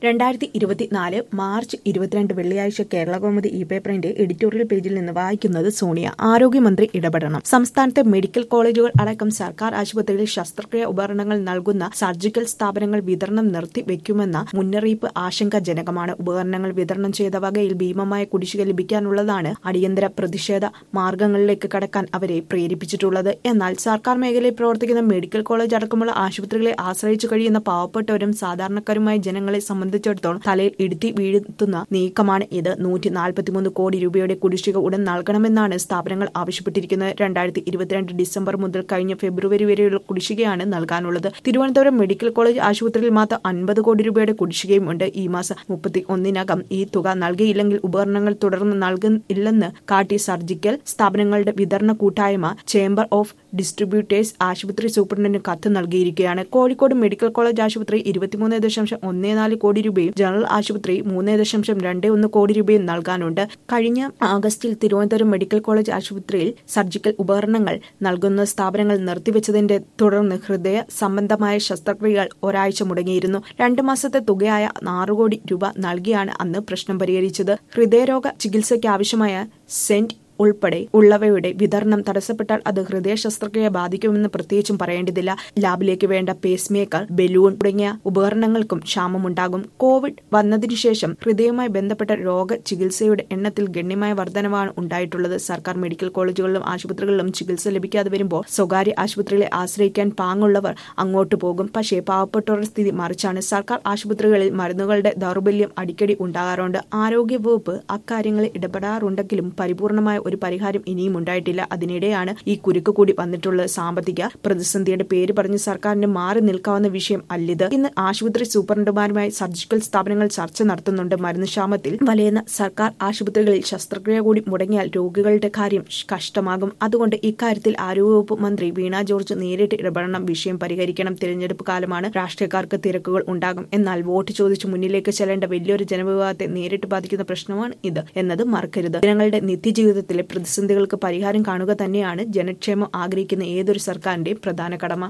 രണ്ടായിരത്തി ഇരുപത്തിനാല് മാർച്ച് ഇരുപത്തിരണ്ട് വെള്ളിയാഴ്ച കേരള കൗമുദി ഇ പേപ്പറിന്റെ എഡിറ്റോറിയൽ പേജിൽ നിന്ന് വായിക്കുന്നത് സോണിയ ആരോഗ്യമന്ത്രി ഇടപെടണം സംസ്ഥാനത്തെ മെഡിക്കൽ കോളേജുകൾ അടക്കം സർക്കാർ ആശുപത്രികളിൽ ശസ്ത്രക്രിയ ഉപകരണങ്ങൾ നൽകുന്ന സർജിക്കൽ സ്ഥാപനങ്ങൾ വിതരണം നിർത്തിവെക്കുമെന്ന മുന്നറിയിപ്പ് ആശങ്കാജനകമാണ് ഉപകരണങ്ങൾ വിതരണം ചെയ്ത വകയിൽ ഭീമമായ കുടിശ്ശിക ലഭിക്കാനുള്ളതാണ് അടിയന്തര പ്രതിഷേധ മാർഗങ്ങളിലേക്ക് കടക്കാൻ അവരെ പ്രേരിപ്പിച്ചിട്ടുള്ളത് എന്നാൽ സർക്കാർ മേഖലയിൽ പ്രവർത്തിക്കുന്ന മെഡിക്കൽ കോളേജ് അടക്കമുള്ള ആശുപത്രികളെ ആശ്രയിച്ചു കഴിയുന്ന പാവപ്പെട്ടവരും സാധാരണക്കാരുമായ ജനങ്ങളെ സംബന്ധിച്ചിടത്തോളം തലയിൽ ഇടുത്തി വീഴ്ത്തുന്ന നീക്കമാണ് ഇത് നൂറ്റി നാൽപ്പത്തിമൂന്ന് കോടി രൂപയുടെ കുടിശ്ശിക ഉടൻ നൽകണമെന്നാണ് സ്ഥാപനങ്ങൾ ആവശ്യപ്പെട്ടിരിക്കുന്നത് രണ്ടായിരത്തി ഇരുപത്തിരണ്ട് ഡിസംബർ മുതൽ കഴിഞ്ഞ ഫെബ്രുവരി വരെയുള്ള കുടിശ്ശികയാണ് നൽകാനുള്ളത് തിരുവനന്തപുരം മെഡിക്കൽ കോളേജ് ആശുപത്രിയിൽ മാത്രം അൻപത് കോടി രൂപയുടെ കുടിശ്ശികയും ഉണ്ട് ഈ മാസം മുപ്പത്തി ഒന്നിനകം ഈ തുക നൽകിയില്ലെങ്കിൽ ഉപകരണങ്ങൾ തുടർന്ന് നൽകില്ലെന്ന് കാട്ടി സർജിക്കൽ സ്ഥാപനങ്ങളുടെ വിതരണ കൂട്ടായ്മ ചേംബർ ഓഫ് ഡിസ്ട്രിബ്യൂട്ടേഴ്സ് ആശുപത്രി സൂപ്രണ്ടിന് കത്ത് നൽകിയിരിക്കുകയാണ് കോഴിക്കോട് മെഡിക്കൽ കോളേജ് ആശുപത്രി ഇരുപത്തിമൂന്ന് ദശാംശം ഒന്നേ നാല് കോടി രൂപയും ജനറൽ ആശുപത്രി മൂന്ന് ദശാംശം രണ്ട് ഒന്ന് കോടി രൂപയും നൽകാനുണ്ട് കഴിഞ്ഞ ആഗസ്റ്റിൽ തിരുവനന്തപുരം മെഡിക്കൽ കോളേജ് ആശുപത്രിയിൽ സർജിക്കൽ ഉപകരണങ്ങൾ നൽകുന്ന സ്ഥാപനങ്ങൾ നിർത്തിവെച്ചതിന്റെ തുടർന്ന് ഹൃദയ സംബന്ധമായ ശസ്ത്രക്രിയകൾ ഒരാഴ്ച മുടങ്ങിയിരുന്നു രണ്ട് മാസത്തെ തുകയായ ആറ് കോടി രൂപ നൽകിയാണ് അന്ന് പ്രശ്നം പരിഹരിച്ചത് ഹൃദയരോഗ ചികിത്സയ്ക്ക് ആവശ്യമായ സെന്റ് ഉൾപ്പെടെ ഉള്ളവയുടെ വിതരണം തടസ്സപ്പെട്ടാൽ അത് ഹൃദയ ശസ്ത്രക്രിയ ബാധിക്കുമെന്ന് പ്രത്യേകിച്ചും പറയേണ്ടതില്ല ലാബിലേക്ക് വേണ്ട പേസ് മേക്കർ ബലൂൺ തുടങ്ങിയ ഉപകരണങ്ങൾക്കും ക്ഷാമമുണ്ടാകും കോവിഡ് വന്നതിനു ശേഷം ഹൃദയവുമായി ബന്ധപ്പെട്ട രോഗ ചികിത്സയുടെ എണ്ണത്തിൽ ഗണ്യമായ വർധനവാണ് ഉണ്ടായിട്ടുള്ളത് സർക്കാർ മെഡിക്കൽ കോളേജുകളിലും ആശുപത്രികളിലും ചികിത്സ ലഭിക്കാതെ വരുമ്പോൾ സ്വകാര്യ ആശുപത്രികളെ ആശ്രയിക്കാൻ പാങ്ങുള്ളവർ അങ്ങോട്ട് പോകും പക്ഷേ പാവപ്പെട്ടവരുടെ സ്ഥിതി മറിച്ചാണ് സർക്കാർ ആശുപത്രികളിൽ മരുന്നുകളുടെ ദൗർബല്യം അടിക്കടി ഉണ്ടാകാറുണ്ട് ആരോഗ്യവകുപ്പ് അക്കാര്യങ്ങളിൽ ഇടപെടാറുണ്ടെങ്കിലും പരിപൂർണമായ ഒരു പരിഹാരം ഇനിയും ഉണ്ടായിട്ടില്ല അതിനിടെയാണ് ഈ കുരുക്ക് കൂടി വന്നിട്ടുള്ളത് സാമ്പത്തിക പ്രതിസന്ധിയുടെ പേര് പറഞ്ഞ് സർക്കാരിന് മാറി നിൽക്കാവുന്ന വിഷയം അല്ലിത് ഇന്ന് ആശുപത്രി സൂപ്രണ്ടുമാരുമായി സർജിക്കൽ സ്ഥാപനങ്ങൾ ചർച്ച നടത്തുന്നുണ്ട് മരുന്ന് ക്ഷാമത്തിൽ വലയുന്ന സർക്കാർ ആശുപത്രികളിൽ ശസ്ത്രക്രിയ കൂടി മുടങ്ങിയാൽ രോഗികളുടെ കാര്യം കഷ്ടമാകും അതുകൊണ്ട് ഇക്കാര്യത്തിൽ ആരോഗ്യവകുപ്പ് മന്ത്രി വീണ ജോർജ് നേരിട്ട് ഇടപെടണം വിഷയം പരിഹരിക്കണം തിരഞ്ഞെടുപ്പ് കാലമാണ് രാഷ്ട്രീയക്കാർക്ക് തിരക്കുകൾ ഉണ്ടാകും എന്നാൽ വോട്ട് ചോദിച്ച് മുന്നിലേക്ക് ചെല്ലേണ്ട വലിയൊരു ജനവിഭാഗത്തെ നേരിട്ട് ബാധിക്കുന്ന പ്രശ്നമാണ് ഇത് എന്നത് മറക്കരുത് ജനങ്ങളുടെ നിത്യജീവിതത്തിലെ പ്രതിസന്ധികൾക്ക് പരിഹാരം കാണുക തന്നെയാണ് ജനക്ഷേമം ആഗ്രഹിക്കുന്ന ഏതൊരു സർക്കാരിന്റെയും പ്രധാന കടമ